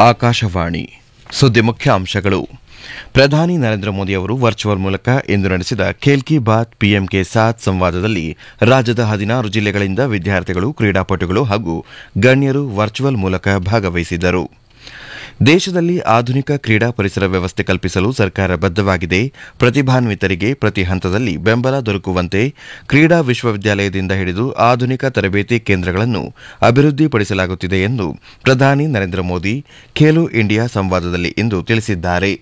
ಆಕಾಶವಾಣಿ ಸುದ್ದಿ ಮುಖ್ಯಾಂಶಗಳು ಪ್ರಧಾನಿ ನರೇಂದ್ರ ಮೋದಿ ಅವರು ವರ್ಚುವಲ್ ಮೂಲಕ ಇಂದು ನಡೆಸಿದ ಖೇಲ್ ಕಿ ಬಾತ್ ಪಿಎಂ ಕೆ ಸಾತ್ ಸಂವಾದದಲ್ಲಿ ರಾಜ್ಯದ ಹದಿನಾರು ಜಿಲ್ಲೆಗಳಿಂದ ವಿದ್ಯಾರ್ಥಿಗಳು ಕ್ರೀಡಾಪಟುಗಳು ಹಾಗೂ ಗಣ್ಯರು ವರ್ಚುವಲ್ ಮೂಲಕ ಭಾಗವಹಿಸಿದ್ದರು ದೇಶದಲ್ಲಿ ಆಧುನಿಕ ಕ್ರೀಡಾ ಪರಿಸರ ವ್ಯವಸ್ಥೆ ಕಲ್ಪಿಸಲು ಸರ್ಕಾರ ಬದ್ಧವಾಗಿದೆ ಪ್ರತಿಭಾನ್ವಿತರಿಗೆ ಪ್ರತಿ ಹಂತದಲ್ಲಿ ಬೆಂಬಲ ದೊರಕುವಂತೆ ಕ್ರೀಡಾ ವಿಶ್ವವಿದ್ಯಾಲಯದಿಂದ ಹಿಡಿದು ಆಧುನಿಕ ತರಬೇತಿ ಕೇಂದ್ರಗಳನ್ನು ಅಭಿವೃದ್ಧಿಪಡಿಸಲಾಗುತ್ತಿದೆ ಎಂದು ಪ್ರಧಾನಿ ನರೇಂದ್ರ ಮೋದಿ ಖೇಲೋ ಇಂಡಿಯಾ ಸಂವಾದದಲ್ಲಿ ಇಂದು ತಿಳಿಸಿದ್ದಾರೆ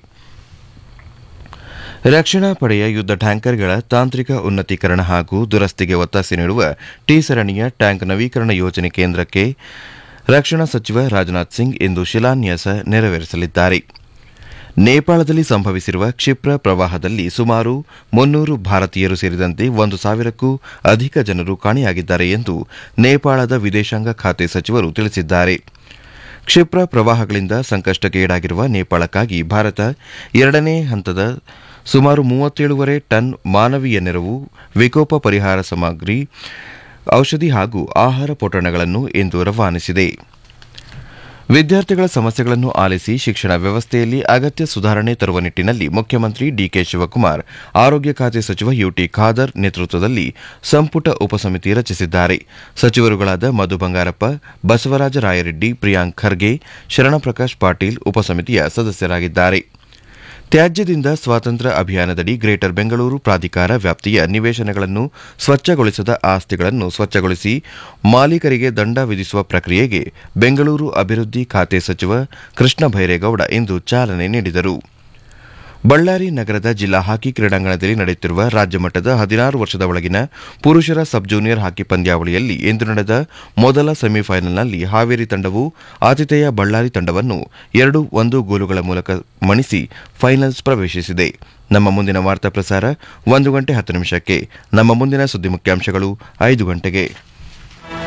ರಕ್ಷಣಾ ಪಡೆಯ ಯುದ್ಧ ಟ್ಯಾಂಕರ್ಗಳ ತಾಂತ್ರಿಕ ಉನ್ನತೀಕರಣ ಹಾಗೂ ದುರಸ್ತಿಗೆ ಒತ್ತಾಸೆ ನೀಡುವ ಟಿ ಸರಣಿಯ ಟ್ಯಾಂಕ್ ನವೀಕರಣ ಯೋಜನೆ ಕೇಂದ್ರಕ್ಕೆ ರಕ್ಷಣಾ ಸಚಿವ ರಾಜನಾಥ್ ಸಿಂಗ್ ಇಂದು ಶಿಲಾನ್ಯಾಸ ನೆರವೇರಿಸಲಿದ್ದಾರೆ ನೇಪಾಳದಲ್ಲಿ ಸಂಭವಿಸಿರುವ ಕ್ಷಿಪ್ರ ಪ್ರವಾಹದಲ್ಲಿ ಸುಮಾರು ಮುನ್ನೂರು ಭಾರತೀಯರು ಸೇರಿದಂತೆ ಒಂದು ಸಾವಿರಕ್ಕೂ ಅಧಿಕ ಜನರು ಕಾಣೆಯಾಗಿದ್ದಾರೆ ಎಂದು ನೇಪಾಳದ ವಿದೇಶಾಂಗ ಖಾತೆ ಸಚಿವರು ತಿಳಿಸಿದ್ದಾರೆ ಕ್ಷಿಪ್ರ ಪ್ರವಾಹಗಳಿಂದ ಸಂಕಷ್ಟಕ್ಕೀಡಾಗಿರುವ ನೇಪಾಳಕ್ಕಾಗಿ ಭಾರತ ಎರಡನೇ ಹಂತದ ಸುಮಾರು ಮೂವತ್ತೇಳುವರೆ ಟನ್ ಮಾನವೀಯ ನೆರವು ವಿಕೋಪ ಪರಿಹಾರ ಸಾಮಗ್ರಿ ಔಷಧಿ ಹಾಗೂ ಆಹಾರ ಪೊಟ್ಟಣಗಳನ್ನು ಇಂದು ರವಾನಿಸಿದೆ ವಿದ್ಯಾರ್ಥಿಗಳ ಸಮಸ್ಯೆಗಳನ್ನು ಆಲಿಸಿ ಶಿಕ್ಷಣ ವ್ಯವಸ್ಥೆಯಲ್ಲಿ ಅಗತ್ಯ ಸುಧಾರಣೆ ತರುವ ನಿಟ್ಟಿನಲ್ಲಿ ಮುಖ್ಯಮಂತ್ರಿ ಡಿಕೆ ಶಿವಕುಮಾರ್ ಆರೋಗ್ಯ ಖಾತೆ ಸಚಿವ ಯುಟಿ ಖಾದರ್ ನೇತೃತ್ವದಲ್ಲಿ ಸಂಪುಟ ಉಪಸಮಿತಿ ರಚಿಸಿದ್ದಾರೆ ಸಚಿವರುಗಳಾದ ಮಧು ಬಂಗಾರಪ್ಪ ಬಸವರಾಜ ರಾಯರೆಡ್ಡಿ ಪ್ರಿಯಾಂಕ್ ಖರ್ಗೆ ಶರಣಪ್ರಕಾಶ್ ಪಾಟೀಲ್ ಉಪಸಮಿತಿಯ ಸದಸ್ಯರಾಗಿದ್ದಾರೆ ತ್ಯಾಜ್ಯದಿಂದ ಸ್ವಾತಂತ್ರ್ಯ ಅಭಿಯಾನದಡಿ ಗ್ರೇಟರ್ ಬೆಂಗಳೂರು ಪ್ರಾಧಿಕಾರ ವ್ಯಾಪ್ತಿಯ ನಿವೇಶನಗಳನ್ನು ಸ್ವಚ್ಛಗೊಳಿಸದ ಆಸ್ತಿಗಳನ್ನು ಸ್ವಚ್ಛಗೊಳಿಸಿ ಮಾಲೀಕರಿಗೆ ದಂಡ ವಿಧಿಸುವ ಪ್ರಕ್ರಿಯೆಗೆ ಬೆಂಗಳೂರು ಅಭಿವೃದ್ಧಿ ಖಾತೆ ಸಚಿವ ಕೃಷ್ಣ ಭೈರೇಗೌಡ ಇಂದು ಚಾಲನೆ ನೀಡಿದರು ಬಳ್ಳಾರಿ ನಗರದ ಜಿಲ್ಲಾ ಹಾಕಿ ಕ್ರೀಡಾಂಗಣದಲ್ಲಿ ನಡೆಯುತ್ತಿರುವ ರಾಜ್ಯಮಟ್ಟದ ಹದಿನಾರು ವರ್ಷದ ಒಳಗಿನ ಪುರುಷರ ಸಬ್ ಜೂನಿಯರ್ ಹಾಕಿ ಪಂದ್ಯಾವಳಿಯಲ್ಲಿ ಇಂದು ನಡೆದ ಮೊದಲ ಸೆಮಿಫೈನಲ್ನಲ್ಲಿ ಹಾವೇರಿ ತಂಡವು ಆತಿಥೇಯ ಬಳ್ಳಾರಿ ತಂಡವನ್ನು ಎರಡು ಒಂದು ಗೋಲುಗಳ ಮೂಲಕ ಮಣಿಸಿ ಫೈನಲ್ಸ್ ಪ್ರವೇಶಿಸಿದೆ ನಮ್ಮ ಮುಂದಿನ ವಾರ್ತಾ ಪ್ರಸಾರ ಒಂದು ಗಂಟೆ ಹತ್ತು ನಿಮಿಷಕ್ಕೆ ನಮ್ಮ ಮುಂದಿನ ಸುದ್ದಿ ಮುಖ್ಯಾಂಶಗಳು ಐದು ಗಂಟೆಗೆ